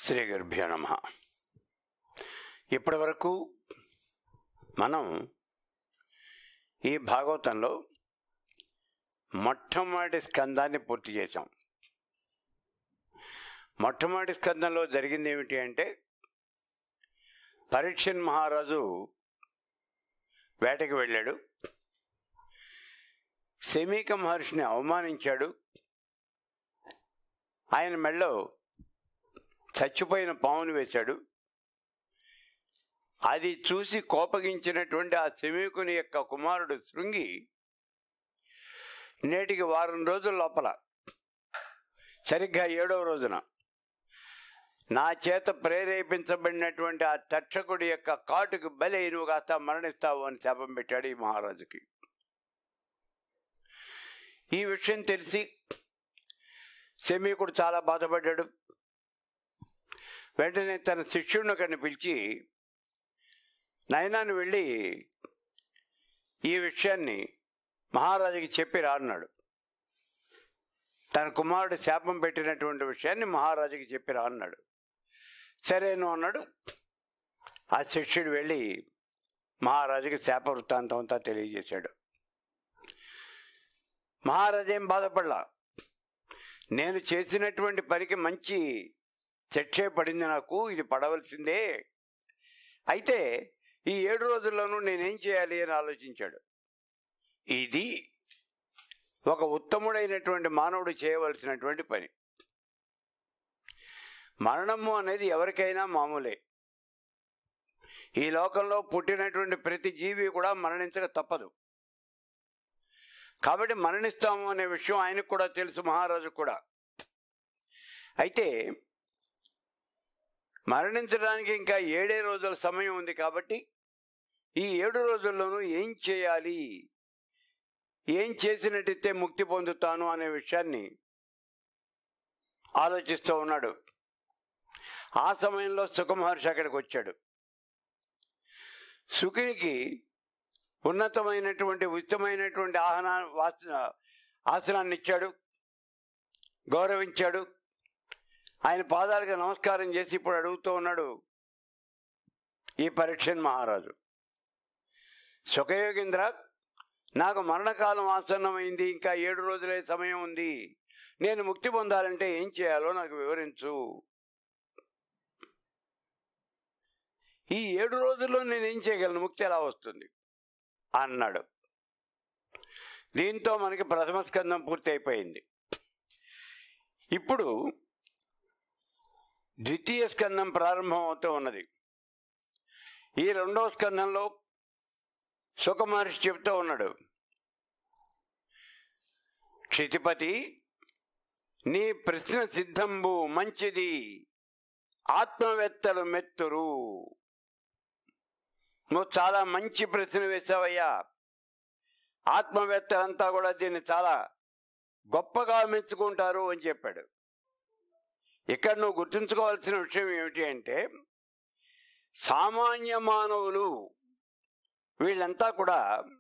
శ్రీ గురుభ్యో నమ ఇప్పటి వరకు మనం ఈ భాగవతంలో మొట్టమొదటి స్కందాన్ని పూర్తి చేశాం మొట్టమొదటి స్కందంలో జరిగింది ఏమిటి అంటే పరీక్షన్ మహారాజు వేటకి వెళ్ళాడు శమీక మహర్షిని అవమానించాడు ఆయన మెళ్ళో చచ్చిపోయిన పామును వేశాడు అది చూసి కోపగించినటువంటి ఆ శమీకుని యొక్క కుమారుడు శృంగి నేటికి వారం రోజుల లోపల సరిగ్గా ఏడవ రోజున నా చేత ప్రేరేపించబడినటువంటి ఆ తక్షకుడి యొక్క కాటుకు బలి నువ్వు కాస్త మరణిస్తావు అని శాపం పెట్టాడు ఈ మహారాజుకి ఈ విషయం తెలిసి శమీకుడు చాలా బాధపడ్డాడు వెంటనే తన శిష్యుడిని ఒకరిని పిలిచి నయనాన్ని వెళ్ళి ఈ విషయాన్ని మహారాజుకి చెప్పి రా అన్నాడు తన కుమారుడు శాపం పెట్టినటువంటి విషయాన్ని మహారాజుకి చెప్పి రా అన్నాడు సరేను అన్నాడు ఆ శిష్యుడు వెళ్ళి మహారాజుకి శాప వృత్తాంతం అంతా తెలియజేశాడు మహారాజు ఏం బాధపడలా నేను చేసినటువంటి పనికి మంచి శిక్షే పడింది నాకు ఇది పడవలసిందే అయితే ఈ ఏడు రోజుల్లోనూ నేనేం చేయాలి అని ఆలోచించాడు ఇది ఒక ఉత్తముడైనటువంటి మానవుడు చేయవలసినటువంటి పని మరణము అనేది ఎవరికైనా మామూలే ఈ లోకంలో పుట్టినటువంటి ప్రతి జీవి కూడా మరణించక తప్పదు కాబట్టి మరణిస్తాము అనే విషయం ఆయనకు కూడా తెలుసు మహారాజు కూడా అయితే మరణించడానికి ఇంకా ఏడే రోజుల సమయం ఉంది కాబట్టి ఈ ఏడు రోజుల్లోనూ ఏం చేయాలి ఏం చేసినట్టయితే ముక్తి పొందుతాను అనే విషయాన్ని ఆలోచిస్తూ ఉన్నాడు ఆ సమయంలో సుఖమహర్షి అక్కడికి వచ్చాడు సుఖినికి ఉన్నతమైనటువంటి ఉచితమైనటువంటి ఆహనా వాసన ఆసనాన్ని ఇచ్చాడు గౌరవించాడు ఆయన పాదాలకు నమస్కారం చేసి ఇప్పుడు అడుగుతూ ఉన్నాడు ఈ పరీక్షన్ మహారాజు సుఖయోగేంద్ర నాకు మరణకాలం ఆసన్నమైంది ఇంకా ఏడు రోజులే సమయం ఉంది నేను ముక్తి పొందాలంటే ఏం చేయాలో నాకు వివరించు ఈ ఏడు రోజుల్లో నేనేం చేయగలను ముక్తి ఎలా వస్తుంది అన్నాడు దీంతో మనకి ప్రథమ స్కందం పూర్తి అయిపోయింది ఇప్పుడు ద్వితీయ స్కందం ప్రారంభం అవుతూ ఉన్నది ఈ రెండవ స్కందంలో సుఖమహర్షి చెబుతూ ఉన్నాడు క్షితిపతి నీ ప్రశ్న సిద్ధంబు మంచిది ఆత్మవేత్తలు మెత్తురు నువ్వు చాలా మంచి ప్రశ్న వేశావయ్యా ఆత్మవేత్తలంతా కూడా దీన్ని చాలా గొప్పగా మెచ్చుకుంటారు అని చెప్పాడు ఇక్కడ నువ్వు గుర్తుంచుకోవాల్సిన విషయం ఏమిటి అంటే సామాన్య మానవులు వీళ్ళంతా కూడా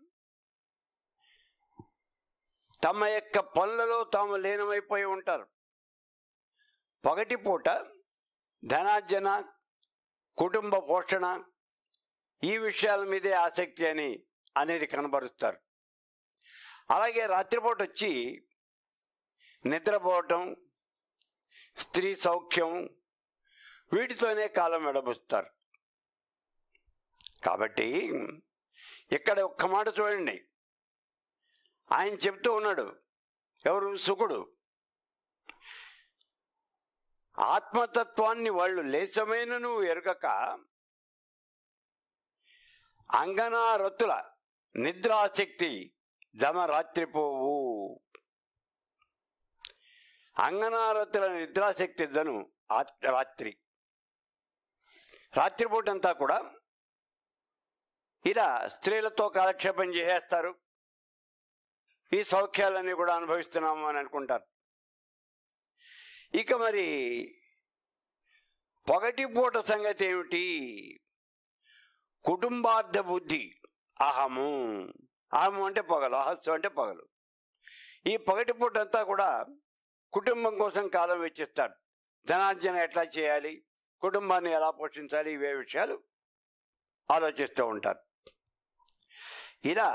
తమ యొక్క పనులలో తాము లీనమైపోయి ఉంటారు పగటిపూట ధనార్జన కుటుంబ పోషణ ఈ విషయాల మీదే ఆసక్తి అని అనేది కనబరుస్తారు అలాగే రాత్రిపూట వచ్చి నిద్రపోవటం స్త్రీ సౌఖ్యం వీటితోనే కాలం వెడబుస్తారు కాబట్టి ఇక్కడ ఒక్క మాట చూడండి ఆయన చెప్తూ ఉన్నాడు ఎవరు సుఖుడు ఆత్మతత్వాన్ని వాళ్ళు లేచమైనను ఎరగక అంగనారతుల నిద్రాశక్తి జమ రాత్రిపోవు అంగనారతుల నిద్రాశక్తి జను రాత్రి రాత్రిపూటంతా కూడా ఇలా స్త్రీలతో కాలక్షేపం చేసేస్తారు ఈ సౌఖ్యాలన్నీ కూడా అనుభవిస్తున్నాము అని అనుకుంటారు ఇక మరి పొగటిపూట సంగతి ఏమిటి కుటుంబార్థ బుద్ధి అహము అహము అంటే పొగలు అహస్సు అంటే పొగలు ఈ పగటిపూట అంతా కూడా కుటుంబం కోసం కాలం వెచ్చిస్తారు ధనార్జన ఎట్లా చేయాలి కుటుంబాన్ని ఎలా పోషించాలి ఇవే విషయాలు ఆలోచిస్తూ ఉంటారు ఇలా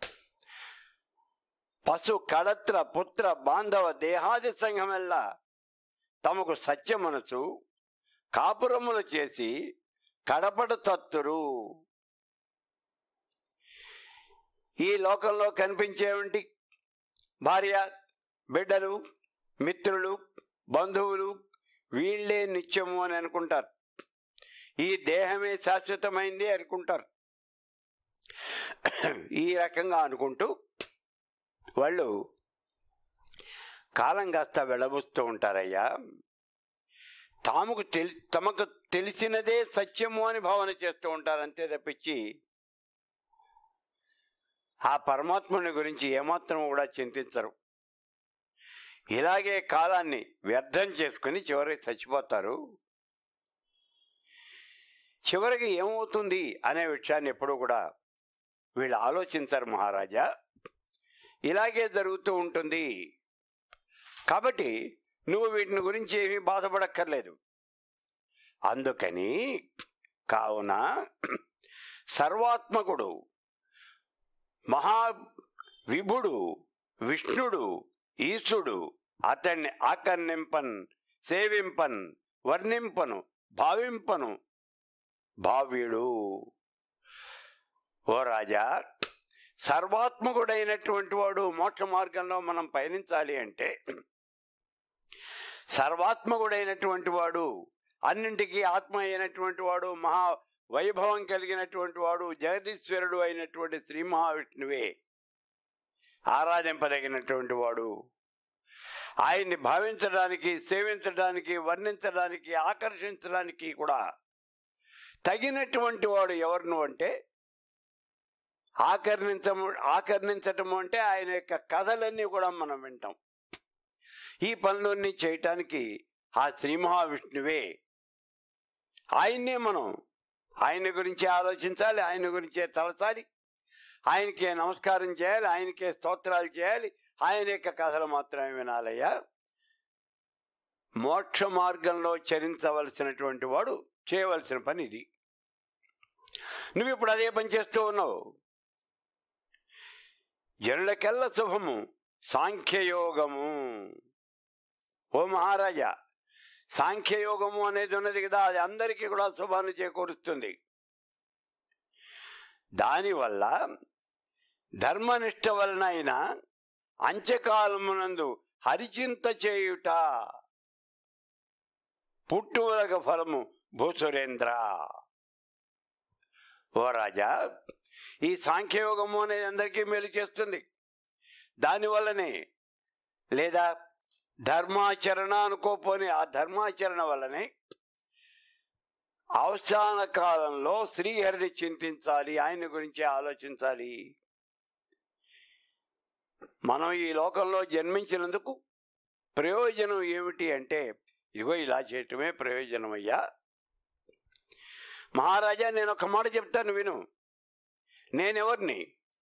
పశు కళత్ర పుత్ర బాంధవ దేహాది సంఘమెల్ల తమకు సత్యమనసు కాపురములు చేసి కడపడ తత్తురు ఈ లోకంలో కనిపించేవంటి భార్య బిడ్డలు మిత్రులు బంధువులు వీళ్ళే నిత్యము అని అనుకుంటారు ఈ దేహమే శాశ్వతమైంది అనుకుంటారు ఈ రకంగా అనుకుంటూ వాళ్ళు కాలం కాస్త వెళ్ళబుస్తూ ఉంటారయ్యా తాముకు తెలి తమకు తెలిసినదే సత్యము అని భావన చేస్తూ ఉంటారు అంతే తప్పించి ఆ పరమాత్ముని గురించి ఏమాత్రం కూడా చింతించరు ఇలాగే కాలాన్ని వ్యర్థం చేసుకుని చివరికి చచ్చిపోతారు చివరికి ఏమవుతుంది అనే విషయాన్ని ఎప్పుడూ కూడా వీళ్ళు ఆలోచించరు మహారాజా ఇలాగే జరుగుతూ ఉంటుంది కాబట్టి నువ్వు వీటిని గురించి ఏమీ బాధపడక్కర్లేదు అందుకని కావున సర్వాత్మకుడు మహా విభుడు విష్ణుడు ఈశుడు అతన్ని ఆకర్ణింపన్ సేవింపన్ వర్ణింపను భావింపను భావ్యుడు ఓ రాజా సర్వాత్మకుడైనటువంటి వాడు మోక్ష మార్గంలో మనం పయనించాలి అంటే సర్వాత్మకుడైనటువంటి వాడు అన్నింటికీ ఆత్మ అయినటువంటి వాడు మహా వైభవం కలిగినటువంటి వాడు జగదీశ్వరుడు అయినటువంటి శ్రీ మహావిష్ణువే ఆరాధింపదగినటువంటి వాడు ఆయన్ని భావించడానికి సేవించడానికి వర్ణించడానికి ఆకర్షించడానికి కూడా తగినటువంటి వాడు ఎవరిను అంటే ఆకర్ణించము ఆకర్ణించటము అంటే ఆయన యొక్క కథలన్నీ కూడా మనం వింటాం ఈ పనులన్నీ చేయటానికి ఆ శ్రీ మహావిష్ణువే ఆయన్నే మనం ఆయన గురించి ఆలోచించాలి ఆయన గురించే తలచాలి ఆయనకే నమస్కారం చేయాలి ఆయనకే స్తోత్రాలు చేయాలి ఆయన యొక్క కథలు మాత్రమే వినాలయ్యా మోక్ష మార్గంలో చరించవలసినటువంటి వాడు చేయవలసిన పని ఇది నువ్వు ఇప్పుడు అదే పని చేస్తూ ఉన్నావు జనులకెల్ల శుభము సాంఖ్యయోగము ఓ మహారాజా సాంఖ్యయోగము అనేది ఉన్నది కదా అది అందరికీ కూడా శుభాన్ని చేకూరుస్తుంది దానివల్ల ధర్మనిష్ట వలన అయిన అంత్యకాలమునందు హరిచింత చేయుట పుట్టువలగ ఫలము భూసురేంద్ర ఓ రాజా ఈ సాంఖ్యయోగము అనేది అందరికీ మేలు చేస్తుంది దానివల్లనే లేదా ధర్మాచరణ అనుకోపోని ఆ ధర్మాచరణ వల్లనే అవసాన కాలంలో శ్రీహరిని చింతించాలి ఆయన గురించి ఆలోచించాలి మనం ఈ లోకంలో జన్మించినందుకు ప్రయోజనం ఏమిటి అంటే ఇదిగో ఇలా చేయటమే ప్రయోజనం అయ్యా మహారాజా నేను ఒక మాట చెప్తాను విను నేనెవరిని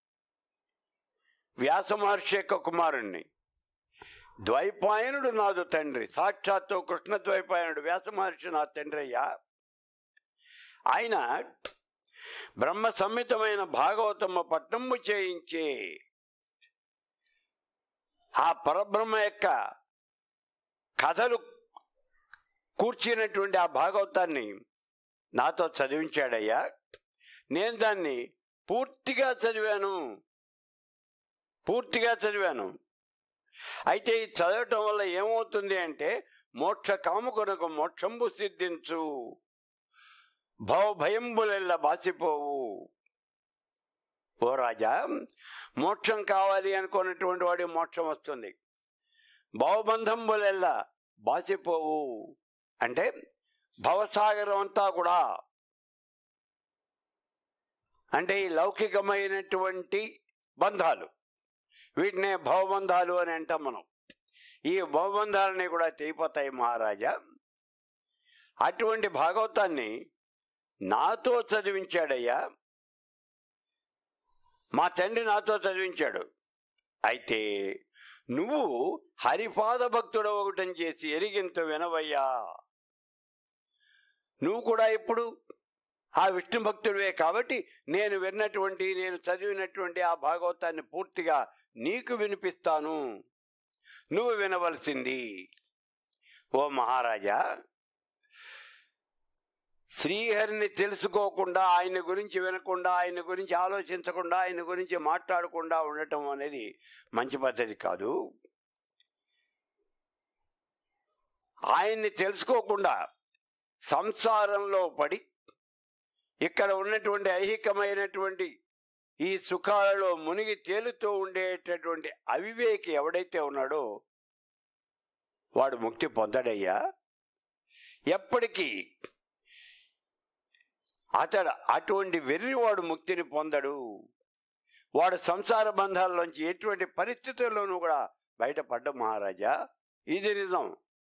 వ్యాస మహర్షి యొక్క కుమారుణ్ణి ద్వైపాయనుడు నాదు తండ్రి సాక్షాత్తు కృష్ణ ద్వైపాయనుడు వ్యాస మహర్షి నా తండ్రి అయ్యా ఆయన బ్రహ్మ సంహితమైన భాగవతమ్మ పట్టణము చేయించి ఆ పరబ్రహ్మ యొక్క కథలు కూర్చున్నటువంటి ఆ భాగవతాన్ని నాతో చదివించాడయ్యా నేను దాన్ని పూర్తిగా చదివాను పూర్తిగా చదివాను అయితే ఈ చదవటం వల్ల ఏమవుతుంది అంటే మోక్ష కాముకొనకు మోక్షంబు సిద్ధించు భవభయంబులెల్ల బాసిపోవు ఓ రాజా మోక్షం కావాలి అనుకున్నటువంటి వాడి మోక్షం వస్తుంది భవబంధంబులెల్ల బాసిపోవు అంటే భవసాగరం అంతా కూడా అంటే ఈ లౌకికమైనటువంటి బంధాలు వీటినే భవబంధాలు అని అంటాం మనం ఈ భవబంధాలని కూడా తెగిపోతాయి మహారాజా అటువంటి భాగవతాన్ని నాతో చదివించాడయ్యా మా తండ్రి నాతో చదివించాడు అయితే నువ్వు హరిపాద భక్తుడు ఒకటని చేసి ఎరిగింత వినవయ్యా నువ్వు కూడా ఇప్పుడు ఆ విష్ణు భక్తుడివే కాబట్టి నేను విన్నటువంటి నేను చదివినటువంటి ఆ భాగవతాన్ని పూర్తిగా నీకు వినిపిస్తాను నువ్వు వినవలసింది ఓ మహారాజా శ్రీహరిని తెలుసుకోకుండా ఆయన గురించి వినకుండా ఆయన గురించి ఆలోచించకుండా ఆయన గురించి మాట్లాడకుండా ఉండటం అనేది మంచి పద్ధతి కాదు ఆయన్ని తెలుసుకోకుండా సంసారంలో పడి ఇక్కడ ఉన్నటువంటి ఐహికమైనటువంటి ఈ సుఖాలలో మునిగి తేలుతూ ఉండేటటువంటి అవివేకి ఎవడైతే ఉన్నాడో వాడు ముక్తి పొందడయ్యా ఎప్పటికీ అతడు అటువంటి వెర్రివాడు ముక్తిని పొందడు వాడు సంసార బంధాల్లోంచి ఎటువంటి పరిస్థితుల్లోనూ కూడా బయటపడ్డ మహారాజా ఇది నిజం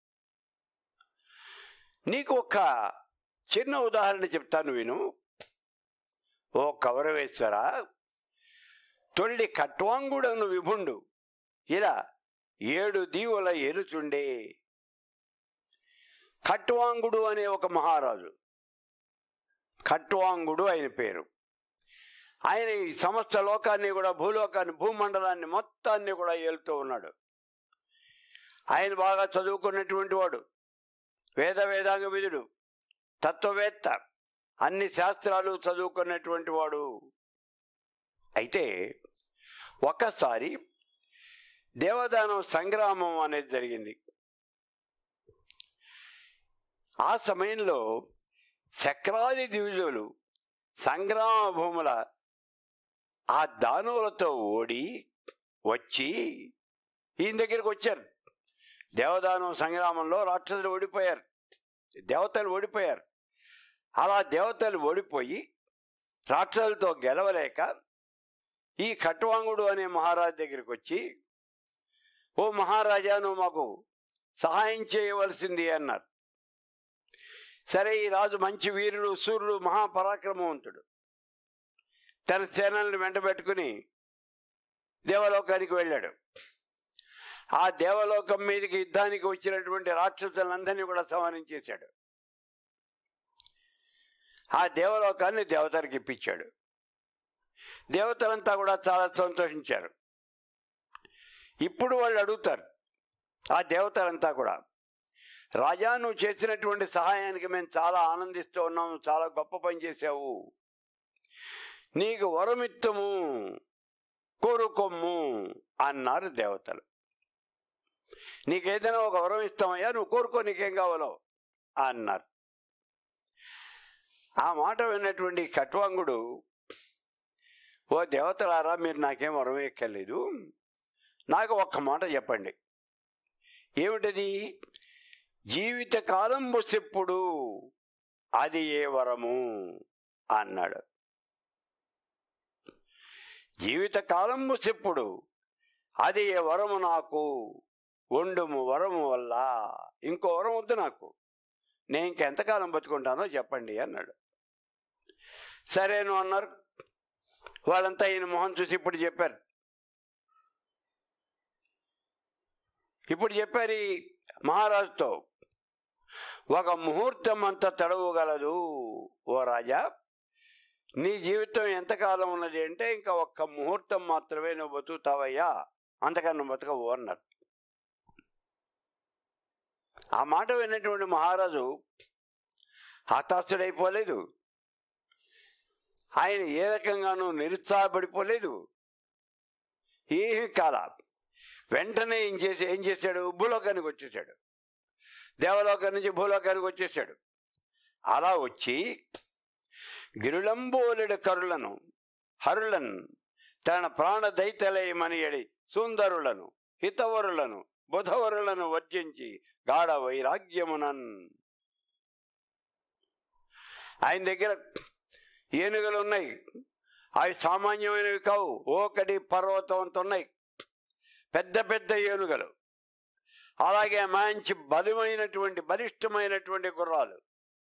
నీకు ఒక చిన్న ఉదాహరణ చెప్తాను విను ఓ కౌరవేశ్వర తొల్లి కట్వాంగుడను విభుండు ఇలా ఏడు దీవుల ఎలుచుండే ఖట్వాంగుడు అనే ఒక మహారాజు ఖట్వాంగుడు ఆయన పేరు ఆయన ఈ సమస్త లోకాన్ని కూడా భూలోకాన్ని భూమండలాన్ని మొత్తాన్ని కూడా ఏలుతూ ఉన్నాడు ఆయన బాగా చదువుకున్నటువంటి వాడు వేద వేదాంగ విధుడు తత్వవేత్త అన్ని శాస్త్రాలు చదువుకున్నటువంటి వాడు అయితే ఒక్కసారి దేవదానం సంగ్రామం అనేది జరిగింది ఆ సమయంలో చక్రాది దివిజులు సంగ్రామ భూముల ఆ దానవులతో ఓడి వచ్చి ఈయన దగ్గరికి వచ్చారు దేవదానం సంగ్రామంలో రాక్షసులు ఓడిపోయారు దేవతలు ఓడిపోయారు అలా దేవతలు ఓడిపోయి రాక్షసులతో గెలవలేక ఈ ఖట్వాంగుడు అనే మహారాజు దగ్గరికి వచ్చి ఓ మహారాజా నువ్వు మాకు సహాయం చేయవలసింది అన్నారు సరే ఈ రాజు మంచి వీరుడు సూర్యుడు మహాపరాక్రమవంతుడు తన సేనల్ని వెంటబెట్టుకుని దేవలోకానికి వెళ్ళాడు ఆ దేవలోకం మీదకి యుద్ధానికి వచ్చినటువంటి రాక్షసులందరినీ కూడా సంహరించేశాడు ఆ దేవలోకాన్ని దేవతలకు ఇప్పించాడు దేవతలంతా కూడా చాలా సంతోషించారు ఇప్పుడు వాళ్ళు అడుగుతారు ఆ దేవతలంతా కూడా రాజా నువ్వు చేసినటువంటి సహాయానికి మేము చాలా ఆనందిస్తూ ఉన్నాము చాలా గొప్ప పని చేసావు నీకు వరమిత్తము కోరుకొమ్ము అన్నారు దేవతలు నీకేదైనా ఒక వరం ఇస్తామయ్యా నువ్వు కోరుకో నీకేం కావాలో అన్నారు ఆ మాట విన్నటువంటి కట్వాంగుడు ఓ దేవతలారా మీరు నాకేం వరం ఎక్కర్లేదు నాకు ఒక్క మాట చెప్పండి ఏమిటది జీవిత కాలంబు చెప్పుడు అది ఏ వరము అన్నాడు జీవిత కాలంబు చెప్పుడు అది ఏ వరము నాకు వండుము వరము వల్ల ఇంకో వరం వద్దు నాకు నేను ఇంకెంతకాలం బతుకుంటానో చెప్పండి అన్నాడు సరేను అన్నారు వాళ్ళంతా ఈయన మొహం చూసి ఇప్పుడు చెప్పారు ఇప్పుడు చెప్పారు ఈ మహారాజుతో ఒక ముహూర్తం అంత తడవగలదు ఓ రాజా నీ జీవితం ఎంతకాలం ఉన్నది అంటే ఇంకా ఒక్క ముహూర్తం మాత్రమే నువ్వు బతుకుతావయ్యా అంతకన్నా నువ్వు బతకవు అన్నారు ఆ మాట విన్నటువంటి మహారాజు హతాశుడైపోలేదు ఆయన ఏ రకంగానూ నిరుత్సాహపడిపోలేదు ఏమి కాల వెంటనే ఏం చేసి ఏం చేశాడు భూలోకానికి వచ్చేసాడు దేవలోకం నుంచి భూలోకానికి వచ్చేసాడు అలా వచ్చి గిరులంబోలెడు కరులను హరులను తన ప్రాణ దైతలయమనియడి సుందరులను హితవరులను బుధవరులను వర్జించి గాఢ వైరాగ్యమునన్ ఆయన దగ్గర ఏనుగులు ఉన్నాయి అవి సామాన్యమైనవి కావు ఓకటి పర్వతం అంత ఉన్నాయి పెద్ద పెద్ద ఏనుగలు అలాగే మంచి బలమైనటువంటి బలిష్టమైనటువంటి గుర్రాలు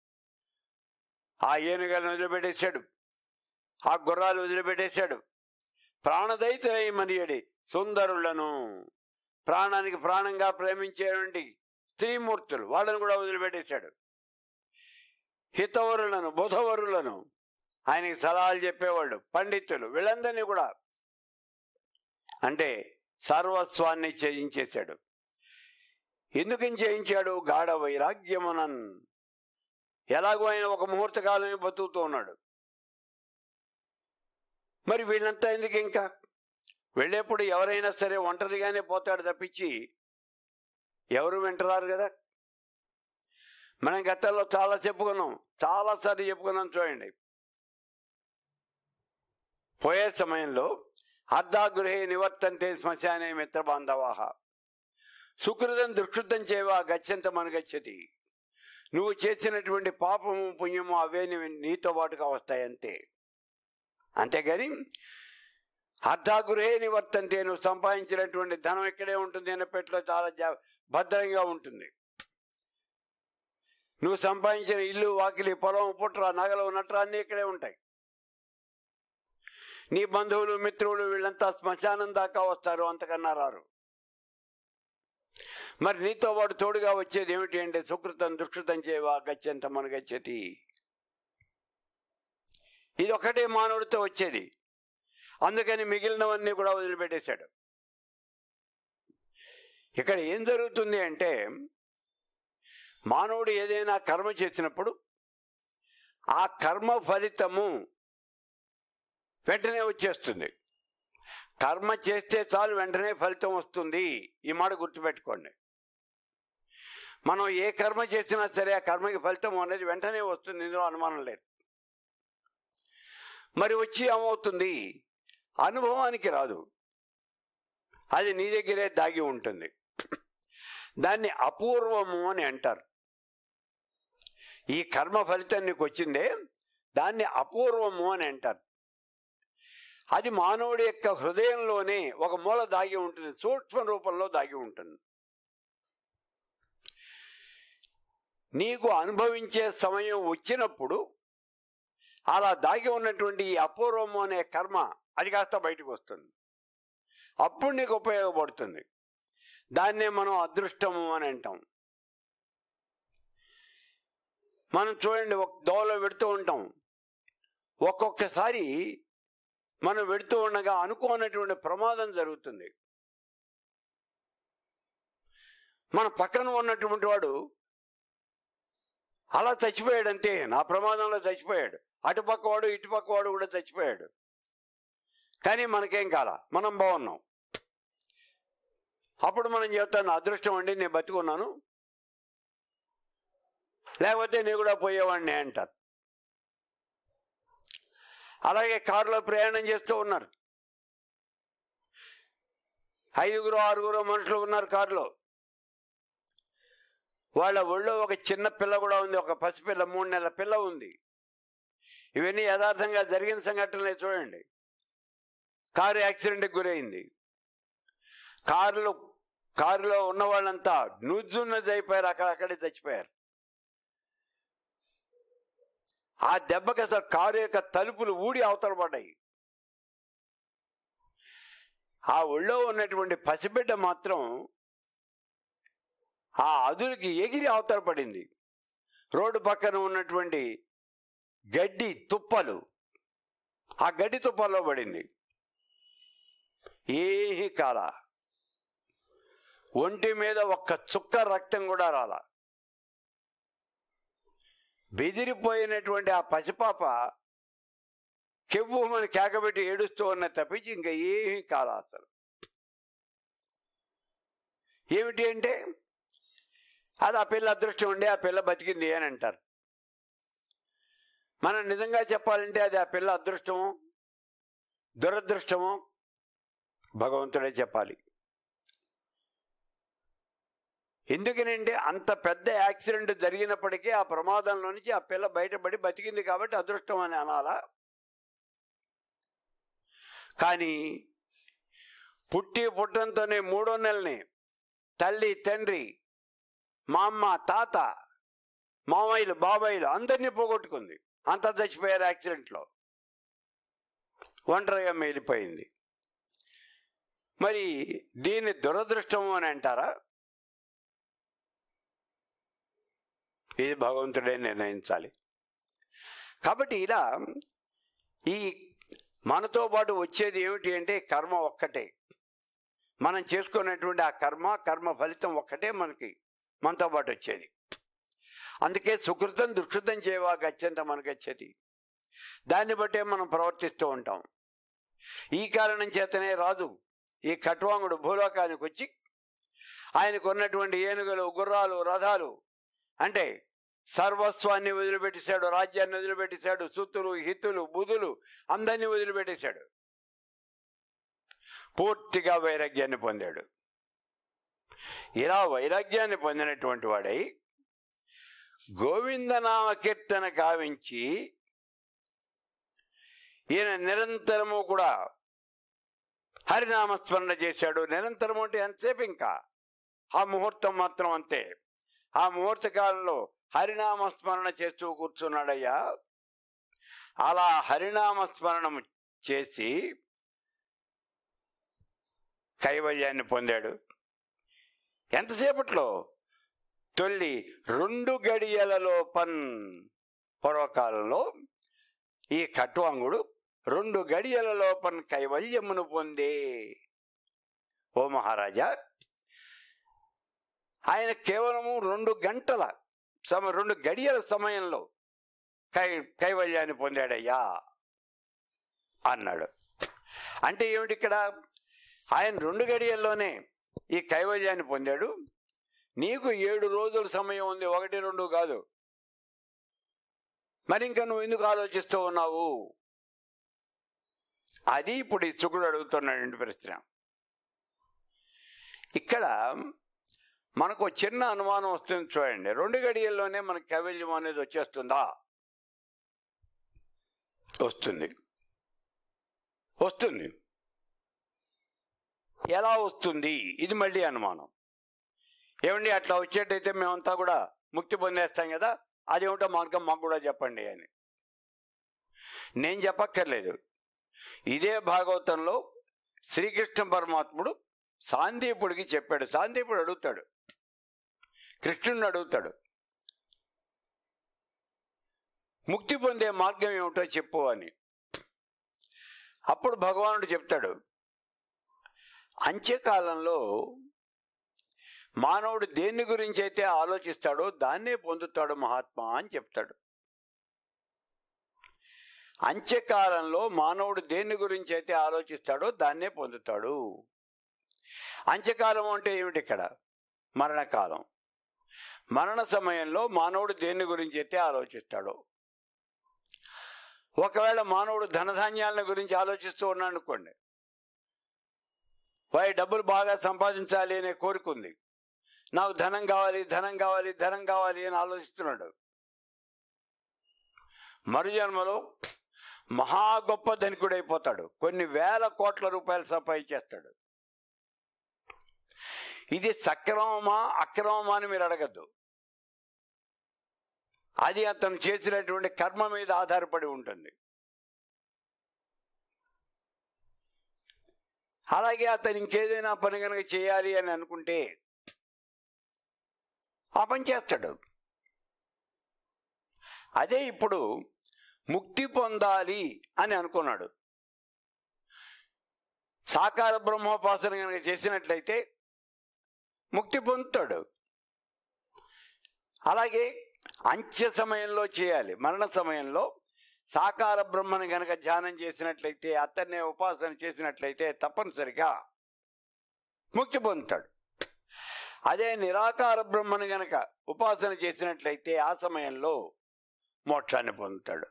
ఆ ఏనుగలను వదిలిపెట్టేశాడు ఆ గుర్రాలు వదిలిపెట్టేశాడు ప్రాణదైతమనియడి సుందరులను ప్రాణానికి ప్రాణంగా ప్రేమించేటువంటి స్త్రీమూర్తులు వాళ్ళని కూడా వదిలిపెట్టేశాడు హితవరులను బుధవరులను ఆయనకి సలహాలు చెప్పేవాళ్ళు పండితులు వీళ్ళందరినీ కూడా అంటే సర్వస్వాన్ని చేయించేశాడు ఎందుకు చేయించాడు గాఢ వైరాగ్యమునన్ ఎలాగో ఆయన ఒక ముహూర్త కాలమే బతుకుతూ ఉన్నాడు మరి వీళ్ళంతా ఎందుకు ఇంకా వెళ్ళేప్పుడు ఎవరైనా సరే ఒంటరిగానే పోతాడు తప్పించి ఎవరు వింటరారు కదా మనం గతంలో చాలా చెప్పుకున్నాం చాలాసార్లు చెప్పుకున్నాం చూడండి పోయే సమయంలో అర్ధాగృహే నివర్తంతే శ్మశానే మిత్ర బాంధవాహ సుకృతం దుష్కృతం చేవా గచ్చంత మనగచ్చతి నువ్వు చేసినటువంటి పాపము పుణ్యము అవే నీ- నీతో పాటుగా వస్తాయి అంతే అంతేగాని అర్ధాగృహే నివర్తంతే నువ్వు సంపాదించినటువంటి ధనం ఇక్కడే ఉంటుంది అన్న పెట్టులో చాలా జా- భద్రంగా ఉంటుంది నువ్వు సంపాదించిన ఇల్లు వాకిలి పొలం పుట్ర నగలు నట్ర అన్నీ ఇక్కడే ఉంటాయి నీ బంధువులు మిత్రులు వీళ్ళంతా శ్మశానం దాకా వస్తారు అంతకన్నా రారు మరి నీతో వాడు తోడుగా వచ్చేది ఏమిటి అంటే సుకృతం దుష్కృతం చేయవా గచ్చంత మనగచ్చతి ఇది ఒకటే మానవుడితో వచ్చేది అందుకని మిగిలినవన్నీ కూడా వదిలిపెట్టేశాడు ఇక్కడ ఏం జరుగుతుంది అంటే మానవుడు ఏదైనా కర్మ చేసినప్పుడు ఆ కర్మ ఫలితము వెంటనే వచ్చేస్తుంది కర్మ చేస్తే చాలు వెంటనే ఫలితం వస్తుంది ఈ మాట గుర్తుపెట్టుకోండి మనం ఏ కర్మ చేసినా సరే ఆ కర్మకి ఫలితం అనేది వెంటనే వస్తుంది ఇందులో అనుమానం లేదు మరి వచ్చి ఏమవుతుంది అనుభవానికి రాదు అది నీ దగ్గరే దాగి ఉంటుంది దాన్ని అపూర్వము అని అంటారు ఈ కర్మ ఫలితం నీకు వచ్చిందే దాన్ని అపూర్వము అని అంటారు అది మానవుడి యొక్క హృదయంలోనే ఒక మూల దాగి ఉంటుంది సూక్ష్మ రూపంలో దాగి ఉంటుంది నీకు అనుభవించే సమయం వచ్చినప్పుడు అలా దాగి ఉన్నటువంటి ఈ అపూర్వము అనే కర్మ అది కాస్త బయటకు వస్తుంది అప్పుడు నీకు ఉపయోగపడుతుంది దాన్నే మనం అదృష్టము అని అంటాం మనం చూడండి ఒక దోవలో పెడుతూ ఉంటాం ఒక్కొక్కసారి మనం వెడుతూ ఉండగా అనుకోనటువంటి ప్రమాదం జరుగుతుంది మన పక్కన ఉన్నటువంటి వాడు అలా చచ్చిపోయాడంతే నా ప్రమాదంలో చచ్చిపోయాడు అటుపక్క వాడు ఇటుపక్క వాడు కూడా చచ్చిపోయాడు కానీ మనకేం కాల మనం బాగున్నాం అప్పుడు మనం చెప్తాను అదృష్టం అండి నేను బతుకున్నాను లేకపోతే నేను కూడా పోయేవాడిని అంటారు అలాగే కారులో ప్రయాణం చేస్తూ ఉన్నారు ఐదుగురు ఆరుగురు మనుషులు ఉన్నారు కారులో వాళ్ళ ఒళ్ళో ఒక చిన్న పిల్ల కూడా ఉంది ఒక పసిపిల్ల మూడు నెలల పిల్ల ఉంది ఇవన్నీ యథార్థంగా జరిగిన సంఘటనలే చూడండి కారు యాక్సిడెంట్కి గురైంది కారులో కారులో ఉన్న వాళ్ళంతా నుజ్జున్నది అయిపోయారు అక్కడక్కడే చచ్చిపోయారు ఆ దెబ్బకి అసలు కారు యొక్క తలుపులు ఊడి అవతల పడ్డాయి ఆ ఒళ్ళో ఉన్నటువంటి పసిబిడ్డ మాత్రం ఆ అదురికి ఎగిరి అవతల పడింది రోడ్డు పక్కన ఉన్నటువంటి గడ్డి తుప్పలు ఆ గడ్డి తుప్పల్లో పడింది ఏహి కాల ఒంటి మీద ఒక్క చుక్క రక్తం కూడా రాలా బెదిరిపోయినటువంటి ఆ పసిపాప చెవు మన కేకబెట్టి ఏడుస్తూ ఉన్న తప్పించి ఇంకా ఏమీ కాల అసలు ఏమిటి అంటే అది ఆ పిల్ల అదృష్టం ఉండి ఆ పిల్ల బతికింది అని అంటారు మనం నిజంగా చెప్పాలంటే అది ఆ పిల్ల అదృష్టము దురదృష్టము భగవంతుడే చెప్పాలి ఎందుకనంటే అంత పెద్ద యాక్సిడెంట్ జరిగినప్పటికీ ఆ ప్రమాదంలో నుంచి ఆ పిల్ల బయటపడి బతికింది కాబట్టి అదృష్టం అని అనాలా కానీ పుట్టి పుట్టంతోనే మూడో నెలని తల్లి తండ్రి మా అమ్మ తాత మామయ్యలు బాబాయిలు అందరినీ పోగొట్టుకుంది అంత చచ్చిపోయారు యాక్సిడెంట్లో ఒంటరిగా మేలిపోయింది మరి దీన్ని దురదృష్టము అని అంటారా ఇది భగవంతుడే నిర్ణయించాలి కాబట్టి ఇలా ఈ మనతో పాటు వచ్చేది ఏమిటి అంటే కర్మ ఒక్కటే మనం చేసుకున్నటువంటి ఆ కర్మ కర్మ ఫలితం ఒక్కటే మనకి మనతో పాటు వచ్చేది అందుకే సుకృతం దుష్కృతం చేయవా గచ్చంత మనకు వచ్చేది దాన్ని బట్టే మనం ప్రవర్తిస్తూ ఉంటాం ఈ కారణం చేతనే రాజు ఈ కట్వాంగుడు భూలోకానికి వచ్చి ఆయనకు ఉన్నటువంటి ఏనుగులు గుర్రాలు రథాలు అంటే సర్వస్వాన్ని వదిలిపెట్టేశాడు రాజ్యాన్ని వదిలిపెట్టేశాడు సుత్తులు హిత్తులు బుధులు అందరినీ వదిలిపెట్టేశాడు పూర్తిగా వైరాగ్యాన్ని పొందాడు ఇలా వైరాగ్యాన్ని పొందినటువంటి వాడై గోవిందనామ కీర్తన కావించి ఈయన నిరంతరము కూడా హరినామస్మరణ చేశాడు నిరంతరం అంటే ఎంతసేపు ఇంకా ఆ ముహూర్తం మాత్రం అంతే ఆ ముహూర్త కాలంలో హరినామస్మరణ చేస్తూ కూర్చున్నాడయ్యా అలా హరినామస్మరణం చేసి కైవల్యాన్ని పొందాడు ఎంతసేపట్లో తొల్లి రెండు గడియలలో పన్ పూర్వకాలంలో ఈ కట్వాంగుడు రెండు గడియల లోపన్ కైవల్యమును పొందే ఓ మహారాజా ఆయన కేవలము రెండు గంటల సమ రెండు గడియల సమయంలో కై కైవల్యాన్ని పొందాడయ్యా అన్నాడు అంటే ఏమిటి ఇక్కడ ఆయన రెండు గడియల్లోనే ఈ కైవల్యాన్ని పొందాడు నీకు ఏడు రోజుల సమయం ఉంది ఒకటి రెండు కాదు మరి ఇంకా నువ్వు ఎందుకు ఆలోచిస్తూ ఉన్నావు అది ఇప్పుడు ఈ శుకుడు అడుగుతున్నాడు ప్రశ్న ఇక్కడ మనకు ఒక చిన్న అనుమానం వస్తుంది చూడండి రెండు గడియల్లోనే మనకు కైవల్యం అనేది వచ్చేస్తుందా వస్తుంది వస్తుంది ఎలా వస్తుంది ఇది మళ్ళీ అనుమానం ఏమండి అట్లా వచ్చేటైతే మేమంతా కూడా ముక్తి పొందేస్తాం కదా అదేమిటో మార్గం మాకు కూడా చెప్పండి అని నేను చెప్పక్కర్లేదు ఇదే భాగవతంలో శ్రీకృష్ణ పరమాత్ముడు సాందీపుడికి చెప్పాడు సాందీపుడు అడుగుతాడు కృష్ణుడిని అడుగుతాడు ముక్తి పొందే మార్గం ఏమిటో చెప్పు అని అప్పుడు భగవానుడు చెప్తాడు అంత్యకాలంలో మానవుడు దేని గురించి అయితే ఆలోచిస్తాడో దాన్నే పొందుతాడు మహాత్మా అని చెప్తాడు అంత్యకాలంలో మానవుడు దేని గురించి అయితే ఆలోచిస్తాడో దాన్నే పొందుతాడు అంత్యకాలం అంటే ఏమిటి ఇక్కడ మరణకాలం మరణ సమయంలో మానవుడు దేని గురించి అయితే ఆలోచిస్తాడో ఒకవేళ మానవుడు ధనధాన్యాల గురించి ఆలోచిస్తూ ఉన్నాడు అనుకోండి వారి డబ్బులు బాగా సంపాదించాలి అనే కోరిక ఉంది నాకు ధనం కావాలి ధనం కావాలి ధనం కావాలి అని ఆలోచిస్తున్నాడు మరుజన్మలో మహా గొప్ప ధనికుడైపోతాడు కొన్ని వేల కోట్ల రూపాయలు సంపాదించేస్తాడు ఇది సక్రమమా అక్రమమా అని మీరు అడగద్దు అది అతను చేసినటువంటి కర్మ మీద ఆధారపడి ఉంటుంది అలాగే అతను ఇంకేదైనా పని కనుక చేయాలి అని అనుకుంటే ఆ పని చేస్తాడు అదే ఇప్పుడు ముక్తి పొందాలి అని అనుకున్నాడు సాకార బ్రహ్మోపాసన కనుక చేసినట్లయితే ముక్తి పొందుతాడు అలాగే అంత్య సమయంలో చేయాలి మరణ సమయంలో సాకార బ్రహ్మని గనక ధ్యానం చేసినట్లయితే అతన్నే ఉపాసన చేసినట్లయితే తప్పనిసరిగా ముక్తి పొందుతాడు అదే నిరాకార బ్రహ్మని గనక ఉపాసన చేసినట్లయితే ఆ సమయంలో మోక్షాన్ని పొందుతాడు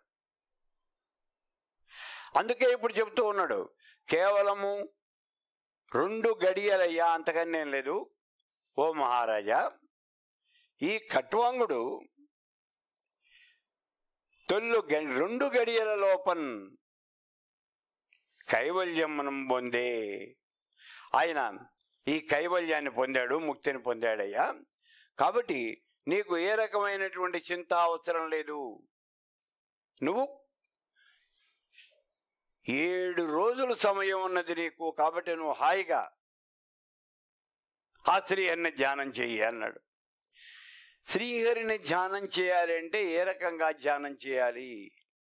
అందుకే ఇప్పుడు చెబుతూ ఉన్నాడు కేవలము రెండు గడియలయ్యా అంతకన్నా ఏం లేదు ఓ మహారాజా ఈ ఖట్వాంగుడు తొల్లు గ- రెండు గడియల లోపన్ కైవల్యమునం పొందే ఆయన ఈ కైవల్యాన్ని పొందాడు ముక్తిని పొందాడయ్యా కాబట్టి నీకు ఏ రకమైనటువంటి చింత అవసరం లేదు నువ్వు ఏడు రోజులు సమయం ఉన్నది నీకు కాబట్టి నువ్వు హాయిగా ఆ శ్రీహరిని ధ్యానం చెయ్యి అన్నాడు శ్రీహరిని ధ్యానం చేయాలి అంటే ఏ రకంగా ధ్యానం చేయాలి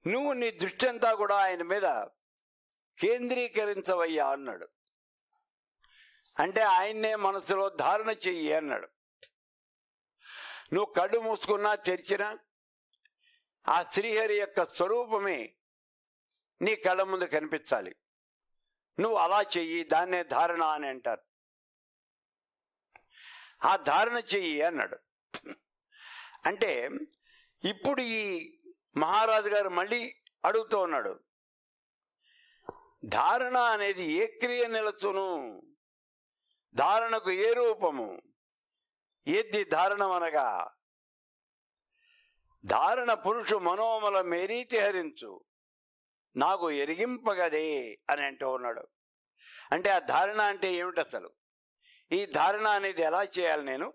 నువ్వు నీ దృష్టి అంతా కూడా ఆయన మీద కేంద్రీకరించవయ్యా అన్నాడు అంటే ఆయన్నే మనసులో ధారణ చెయ్యి అన్నాడు నువ్వు కళ్ళు మూసుకున్నా తెరిచినా ఆ శ్రీహరి యొక్క స్వరూపమే నీ కళ్ళ ముందు కనిపించాలి నువ్వు అలా చెయ్యి దాన్నే ధారణ అని అంటారు ఆ ధారణ చెయ్యి అన్నాడు అంటే ఇప్పుడు ఈ మహారాజు గారు మళ్ళీ అడుగుతూ ఉన్నాడు ధారణ అనేది ఏ క్రియ నిలచును ధారణకు ఏ రూపము ఏది ధారణం అనగా ధారణ పురుషు మనోమల మేరీతి హరించు నాకు ఎరిగింపగదే అని అంటూ ఉన్నాడు అంటే ఆ ధారణ అంటే ఏమిటి అసలు ఈ ధారణ అనేది ఎలా చేయాలి నేను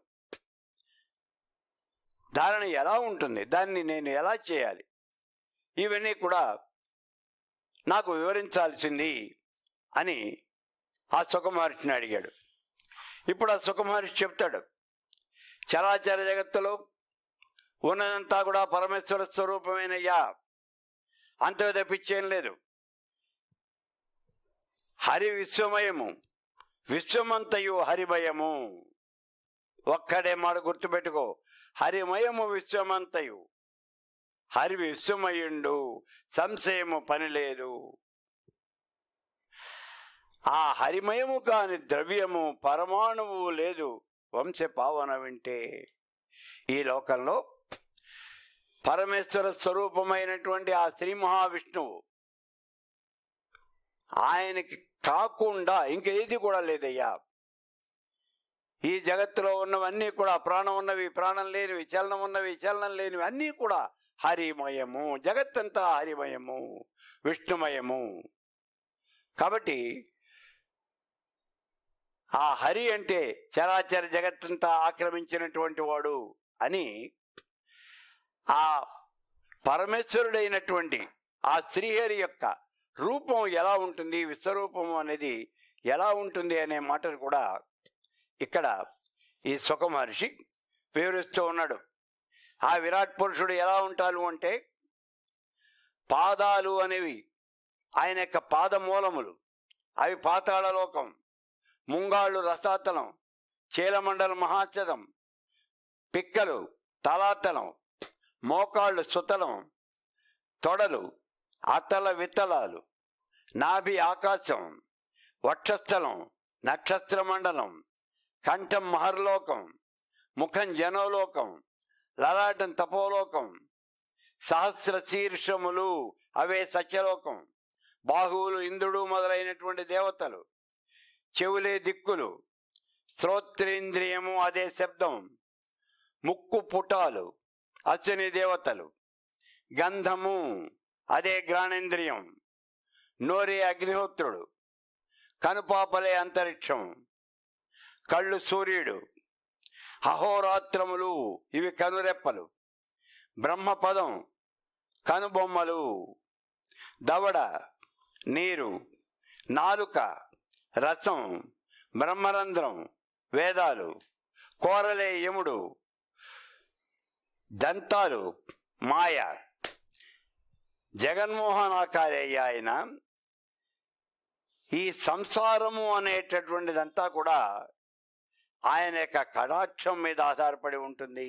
ధారణ ఎలా ఉంటుంది దాన్ని నేను ఎలా చేయాలి ఇవన్నీ కూడా నాకు వివరించాల్సింది అని ఆ సుఖమహర్షిని అడిగాడు ఇప్పుడు ఆ సుఖమహర్షి చెప్తాడు చరాచర జగత్తులో ఉన్నదంతా కూడా పరమేశ్వర స్వరూపమైనయ్యా అంతే తప్పించేం లేదు హరి విశ్వమయము విశ్వమంతయు హరిమయము ఒక్కడే మాట గుర్తుపెట్టుకో హరిమయము విశ్వమంతయు హరి విశ్వమయుండు సంశయము పని లేదు ఆ హరిమయము కాని ద్రవ్యము పరమాణువు లేదు వంశ పావన వింటే ఈ లోకంలో పరమేశ్వర స్వరూపమైనటువంటి ఆ శ్రీ మహావిష్ణువు ఆయనకి కాకుండా ఇంకేది కూడా లేదయ్యా ఈ జగత్తులో ఉన్నవన్నీ కూడా ప్రాణం ఉన్నవి ప్రాణం లేనివి చలనం ఉన్నవి చలనం లేనివి అన్నీ కూడా హరిమయము జగత్తంతా హరిమయము విష్ణుమయము కాబట్టి ఆ హరి అంటే చరాచర జగత్తంతా ఆక్రమించినటువంటి వాడు అని ఆ పరమేశ్వరుడైనటువంటి ఆ శ్రీహరి యొక్క రూపం ఎలా ఉంటుంది విశ్వరూపం అనేది ఎలా ఉంటుంది అనే మాటను కూడా ఇక్కడ ఈ సుఖ మహర్షి వివరిస్తూ ఉన్నాడు ఆ విరాట్ పురుషుడు ఎలా ఉంటాడు అంటే పాదాలు అనేవి ఆయన యొక్క పాదమూలములు అవి పాతాళ లోకం ముంగాళ్ళు రసాతలం చీలమండల మహాచలం పిక్కలు తలాతలం మోకాళ్ళు సుతలం తొడలు అతల విత్తలాలు నాభి ఆకాశం వక్షస్థలం నక్షత్ర మండలం కంఠం మహర్లోకం ముఖం జనోలోకం లలాటం తపోలోకం సహస్ర శీర్షములు అవే సత్యలోకం బాహువులు ఇంద్రుడు మొదలైనటువంటి దేవతలు చెవులే దిక్కులు శ్రోత్రేంద్రియము అదే శబ్దం ముక్కు పుటాలు అశ్విని దేవతలు గంధము అదే గ్రాణేంద్రియం నోరే అగ్నిహోత్రుడు కనుపాపలే అంతరిక్షం కళ్ళు సూర్యుడు అహోరాత్రములు ఇవి కనురెప్పలు బ్రహ్మపదం కనుబొమ్మలు దవడ నీరు నాలుక రసం బ్రహ్మరంధ్రం వేదాలు కోరలే యముడు దంతాలు మాయ జగన్మోహనాకారయ్య ఆయన ఈ సంసారము అనేటటువంటిదంతా కూడా ఆయన యొక్క కటాక్షం మీద ఆధారపడి ఉంటుంది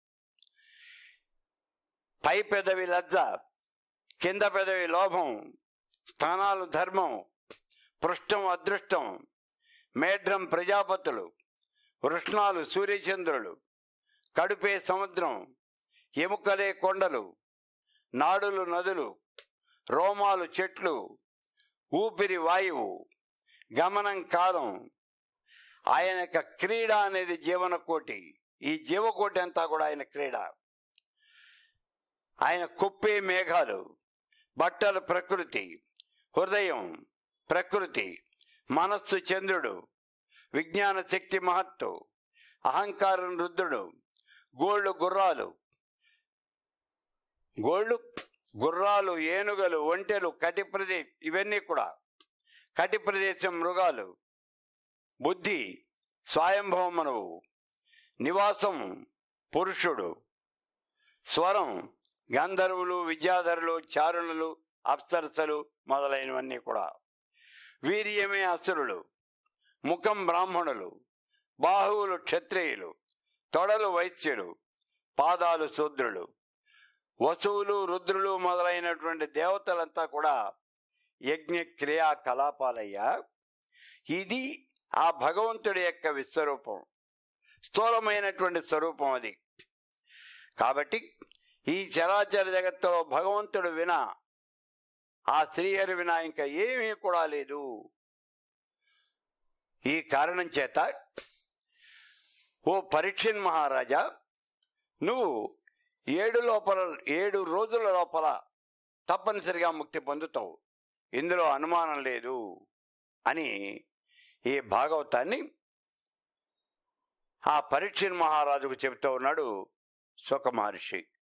పై పెదవి లజ్జ కింద పెదవి లోభం స్థానాలు ధర్మం పృష్ఠం అదృష్టం మేఢ్రం ప్రజాపతులు వృష్ణాలు సూర్యచంద్రులు కడుపే సముద్రం ఎముకలే కొండలు నాడులు నదులు రోమాలు చెట్లు ఊపిరి వాయువు గమనం కాలం ఆయన యొక్క క్రీడ అనేది జీవన కోటి ఈ జీవకోటి అంతా కూడా ఆయన క్రీడ ఆయన కుప్పే మేఘాలు బట్టలు ప్రకృతి హృదయం ప్రకృతి మనస్సు చంద్రుడు విజ్ఞాన శక్తి మహత్తు అహంకారం రుద్రుడు గోళ్ళు గుర్రాలు గోళ్ళు గుర్రాలు ఏనుగలు ఒంటెలు కటి ప్రదేశ్ ఇవన్నీ కూడా కటి ప్రదేశం మృగాలు బుద్ధి స్వయంభవమనువు నివాసం పురుషుడు స్వరం గంధర్వులు విద్యాధరులు చారుణులు అప్సరసలు మొదలైనవన్నీ కూడా వీర్యమే అసురులు ముఖం బ్రాహ్మణులు బాహువులు క్షత్రియులు తొడలు వైశ్యులు పాదాలు శూద్రులు వసువులు రుద్రులు మొదలైనటువంటి దేవతలంతా కూడా యజ్ఞ క్రియా కలాపాలయ్యా ఇది ఆ భగవంతుడి యొక్క విశ్వరూపం స్థూలమైనటువంటి స్వరూపం అది కాబట్టి ఈ చరాచర జగత్తులో భగవంతుడు వినా ఆ శ్రీహరి వినా ఇంకా ఏమీ కూడా లేదు ఈ కారణం చేత ఓ పరీక్షణ్ మహారాజా నువ్వు ఏడు లోపల ఏడు రోజుల లోపల తప్పనిసరిగా ముక్తి పొందుతావు ఇందులో అనుమానం లేదు అని ఈ భాగవతాన్ని ఆ పరీక్షణ్ మహారాజుకు చెబుతూ ఉన్నాడు సుఖ మహర్షి